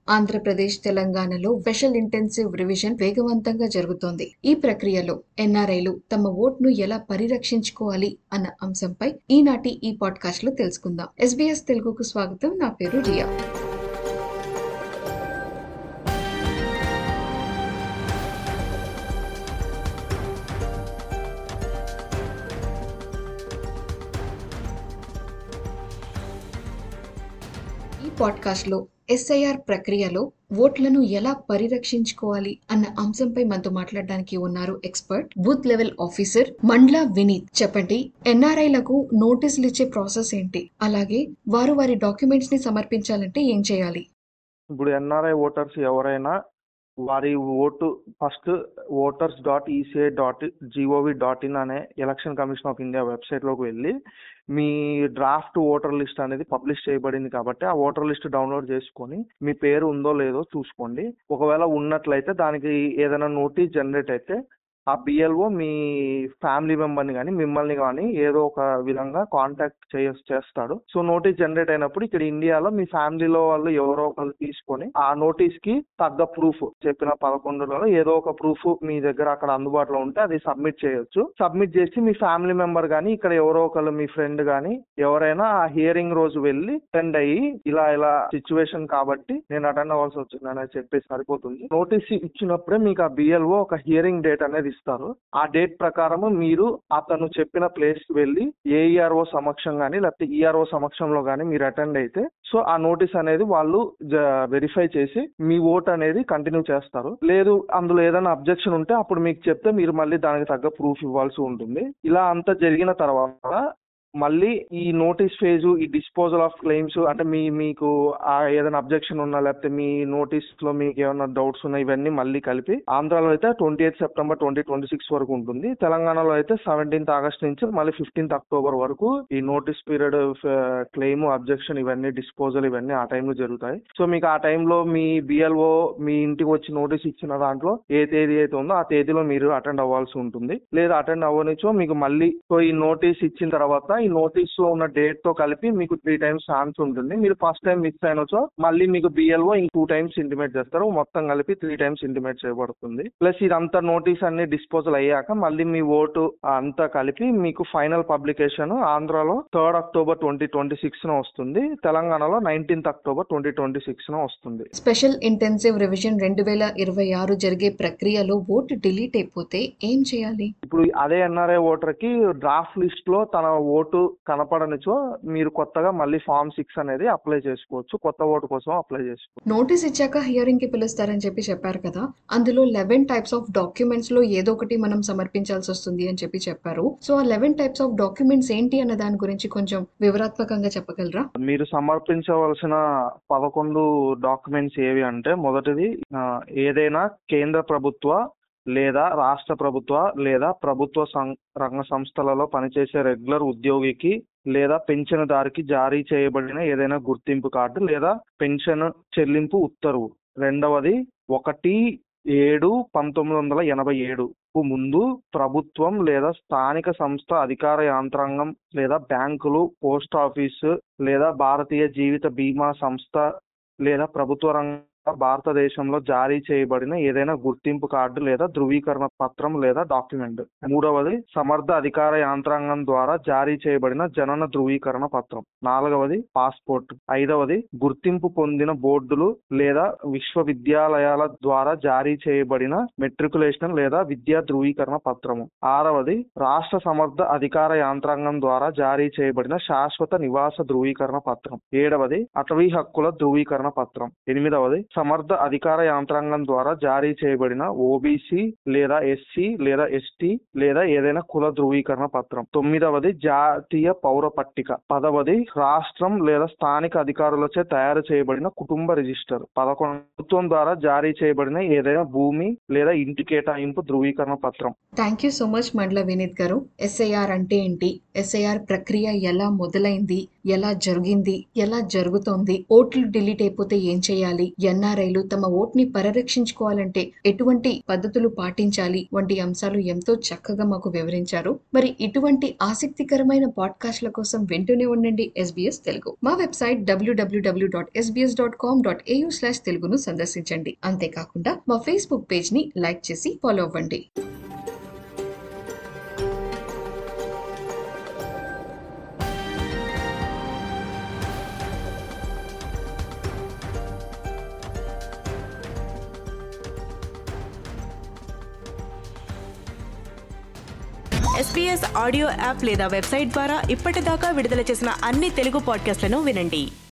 ఆంధ్రప్రదేశ్ తెలంగాణలో special intensive revision వేగవంతంగా జరుగుతోంది ఈ ప్రక్రియలో ఎన్ఆర్ఐలు తమ ఓట్ను ఎలా పరిరక్షించుకోవాలి అన్న అంశంపై ఈనాటి ఈ పాడ్కాస్ట్ లో తెలుసుకుందాం ఎస్బీఎస్ తెలుగుకు స్వాగతం నా పేరు రియా ఈ పాడ్కాస్ట్ లో ఎస్ఐఆర్ ప్రక్రియలో ఓట్లను ఎలా పరిరక్షించుకోవాలి అన్న అంశంపై మనతో మాట్లాడడానికి ఉన్నారు expert booth level officer Mandla Vineeth చెప్పండి ఎన్ఆర్ఐలకు నోటీసులు ఇచ్చే ప్రాసెస్ ఏంటి అలాగే వారు వారి డాక్యుమెంట్స్ ని సమర్పించాలంటే ఏం చేయాలి ఇప్పుడు ఎన్ఆర్ఐ ఓటర్స్ ఎవరైనా వారి vote first voters dot ECI dot G O V dot in అనే ఎలక్షన్ కమిషన్ ఆఫ్ ఇండియా వెబ్సైట్లోకి వెళ్ళి మీ డ్రాఫ్ట్ ఓటర్ లిస్ట్ అనేది పబ్లిష్ చేయబడింది కాబట్టి ఆ ఓటర్ లిస్ట్ డౌన్లోడ్ చేసుకొని మీ పేరు ఉందో లేదో చూసుకోండి ఒకవేళ ఉన్నట్లయితే దానికి ఏదైనా నోటీస్ జనరేట్ అయితే ఆ బిఎల్ఓ మీ ఫ్యామిలీ మెంబర్ని కానీ మిమ్మల్ని కానీ ఏదో ఒక విధంగా కాంటాక్ట్ చేయ చేస్తాడు సో నోటీస్ జనరేట్ అయినప్పుడు ఇక్కడ ఇండియాలో మీ ఫ్యామిలీలో వాళ్ళు ఎవరో ఒకరు తీసుకొని ఆ నోటీస్ కి తగ్గ ప్రూఫ్ చెప్పిన పదకొండులలో ఏదో ఒక ప్రూఫ్ మీ దగ్గర అక్కడ అందుబాటులో ఉంటే అది సబ్మిట్ చేయొచ్చు సబ్మిట్ చేసి మీ ఫ్యామిలీ మెంబర్ కానీ ఇక్కడ ఎవరో ఒకరు మీ ఫ్రెండ్ కానీ ఎవరైనా ఆ హియరింగ్ రోజు వెళ్ళి అటెండ్ అయ్యి ఇలా ఇలా సిచ్యువేషన్ కాబట్టి నేను అటెండ్ అవ్వాల్సి వచ్చింది అనేది చెప్పేసి సరిపోతుంది నోటీస్ ఇచ్చినప్పుడే మీకు ఆ బిఎల్ఓ ఒక హియరింగ్ డేట్ అనేది ఇస్తారు ఆ డేట్ ప్రకారం మీరు అతను చెప్పిన ప్లేస్ కి వెళ్ళి ఏఈఆర్ఓ సమక్షం కానీ లేకపోతే ఈఆర్ఓ సమక్షంలో కానీ మీరు అటెండ్ అయితే సో ఆ నోటీస్ అనేది వాళ్ళు వెరిఫై చేసి మీ ఓట్ అనేది కంటిన్యూ చేస్తారు లేదు అందులో ఏదైనా అబ్జెక్షన్ ఉంటే అప్పుడు మీకు చెప్తే మీరు మళ్ళీ దానికి తగ్గ ప్రూఫ్ ఇవ్వాల్సి ఉంటుంది ఇలా అంతా జరిగిన తర్వాత మళ్ళీ ఈ నోటీస్ ఫేజ్ ఈ డిస్పోజల్ ఆఫ్ క్లెయిమ్స్ అంటే మీ మీకు ఆ ఏదైనా అబ్జెక్షన్ ఉన్నా లేకపోతే మీ నోటీస్ లో మీకు ఏమైనా డౌట్స్ ఉన్నా ఇవన్నీ మళ్ళీ కలిపి ఆంధ్రాలో అయితే twenty eighth September twenty twenty six వరకు ఉంటుంది తెలంగాణలో అయితే సెవెంటీన్త్ ఆగస్ట్ నుంచి మళ్ళీ ఫిఫ్టీన్త్ అక్టోబర్ వరకు ఈ నోటీస్ పీరియడ్ క్లెయిమ్ అబ్జెక్షన్ ఇవన్నీ డిస్పోజల్ ఇవన్నీ ఆ టైంలో జరుగుతాయి సో మీకు ఆ టైంలో మీ బిఎల్ఓ మీ ఇంటికి వచ్చి నోటీస్ ఇచ్చిన దాంట్లో ఏ తేదీ అయితే ఉందో ఆ తేదీలో మీరు అటెండ్ అవ్వాల్సి ఉంటుంది లేదా అటెండ్ అవ్వనిచో మీకు మళ్ళీ సో ఈ నోటీస్ ఇచ్చిన తర్వాత ఈ నోటీస్ లో ఉన్న డేట్ తో కలిపి మీకు త్రీ టైమ్స్ ఛాన్స్ ఉంటుంది మీరు ఫస్ట్ టైం మిస్ అయినచో మళ్ళీ మీకు బిఎల్ఓ ఇంక టూ టైమ్స్ ఇంటిమేట్ చేస్తారు మొత్తం కలిపి త్రీ టైమ్స్ ఇంటిమేట్ చేయబడుతుంది ప్లస్ ఇదంతా నోటీస్ అన్ని డిస్పోజల్ అయ్యాక మళ్ళీ మీ ఓటు అంతా కలిపి మీకు ఫైనల్ పబ్లికేషన్ ఆంధ్రాలో third October twenty twenty six న వస్తుంది తెలంగాణలో nineteenth October twenty twenty six న వస్తుంది స్పెషల్ ఇంటెన్సివ్ రివిజన్ రెండు వేల ఇరవై ఆరు జరిగే ప్రక్రియలో ఓటు డిలీట్ అయిపోతే ఏం చేయాలి ఇప్పుడు అదే ఎన్ఆర్ఐ ఓటర్ కి డ్రాఫ్ట్ లిస్ట్ లో తన ఓటు కనపడనిచో మీరు కొత్తగా మళ్ళీ ఫామ్ సిక్స్ అనేది అప్లై చేసుకోవచ్చు కొత్త ఓటు కోసం అప్లై చేసుకోవచ్చు నోటీస్ ఇచ్చాక హియరింగ్ కి పిలుస్తారని చెప్పి చెప్పారు కదా అందులో లెవెన్ టైప్స్ ఆఫ్ డాక్యుమెంట్స్ లో ఏదో ఒకటి మనం సమర్పించాల్సి వస్తుంది అని చెప్పి చెప్పారు సో ఆ లెవెన్ టైప్స్ ఆఫ్ డాక్యుమెంట్స్ ఏంటి అన్న దాని గురించి కొంచెం వివరాత్మకంగా చెప్పగలరా మీరు సమర్పించవలసిన పదకొండు డాక్యుమెంట్స్ ఏవి అంటే మొదటిది ఆ, ఏదైనా కేంద్ర ప్రభుత్వ లేదా రాష్ట్ర ప్రభుత్వ లేదా ప్రభుత్వ సం- రంగ సంస్థలలో పనిచేసే రెగ్యులర్ ఉద్యోగికి లేదా పెన్షన్దారికి జారీ చేయబడిన ఏదైనా గుర్తింపు కార్డు లేదా పెన్షన్ చెల్లింపు ఉత్తర్వు రెండవది ఒకటి ఏడు పంతొమ్మిది వందల ఎనభై ఏడు ముందు ప్రభుత్వం లేదా స్థానిక సంస్థ అధికార యంత్రాంగం లేదా బ్యాంకులు పోస్ట్ ఆఫీసు లేదా భారతీయ జీవిత బీమా సంస్థ లేదా ప్రభుత్వ రంగ భారతదేశంలో జారీ చేయబడిన ఏదైనా గుర్తింపు కార్డు లేదా ధృవీకరణ పత్రం లేదా డాక్యుమెంట్ మూడవది సమర్థ అధికార యంత్రాంగం ద్వారా జారీ చేయబడిన జనన ధృవీకరణ పత్రం నాలుగవది పాస్పోర్ట్ ఐదవది గుర్తింపు పొందిన బోర్డులు లేదా విశ్వవిద్యాలయాల ద్వారా జారీ చేయబడిన మెట్రికులేషన్ లేదా విద్యా ధృవీకరణ పత్రము ఆరవది రాష్ట్ర సమర్థ అధికార యంత్రాంగం ద్వారా జారీ చేయబడిన శాశ్వత నివాస ధృవీకరణ పత్రం ఏడవది అటవీ హక్కుల ధృవీకరణ పత్రం ఎనిమిదవది సమర్థ అధికార యంత్రాంగం ద్వారా జారీ చేయబడిన ఓబీసీ లేదా ఎస్సీ లేదా ఎస్టీ లేదా ఏదైనా కుల ధృవీకరణ పత్రం తొమ్మిదవది జాతీయ పౌర పట్టిక పదవది రాష్ట్రం లేదా స్థానిక అధికారులచే తయారు చేయబడిన కుటుంబ రిజిస్టర్ పదకొండు ప్రభుత్వం ద్వారా జారీ చేయబడిన ఏదైనా భూమి లేదా ఇంటి కేటాయింపు ధృవీకరణ పత్రం థ్యాంక్ యూ సో మచ్ మండల వినీత్ గారు ఎస్ఐఆర్ అంటే ఏంటి ఎస్ఐఆర్ ప్రక్రియ ఎలా మొదలైంది ఎలా జరిగింది ఎలా జరుగుతోంది ఓట్లు డిలీట్ అయిపోతే ఏం చేయాలి ఎన్ఆర్ఐలు తమ ఓట్ని పరిరక్షించుకోవాలంటే ఎటువంటి పద్ధతులు పాటించాలి వంటి అంశాలు ఎంతో చక్కగా మాకు వివరించారు మరి ఇటువంటి ఆసక్తికరమైన పాడ్కాస్ట్ల కోసం వింటూనే ఉండండి ఎస్బీఎస్ తెలుగు మా వెబ్సైట్ డబ్ల్యూడబ్ల్యూడబ్ల్యూ dot SBS dot com dot au slash తెలుగును సందర్శించండి అంతేకాకుండా మా ఫేస్బుక్ పేజ్ ని లైక్ చేసి ఫాలో అవ్వండి ఎస్పీఎస్ ఆడియో యాప్ లేదా వెబ్సైట్ ద్వారా ఇప్పటిదాకా విడుదల చేసిన అన్ని తెలుగు పాడ్కాస్ట్లను వినండి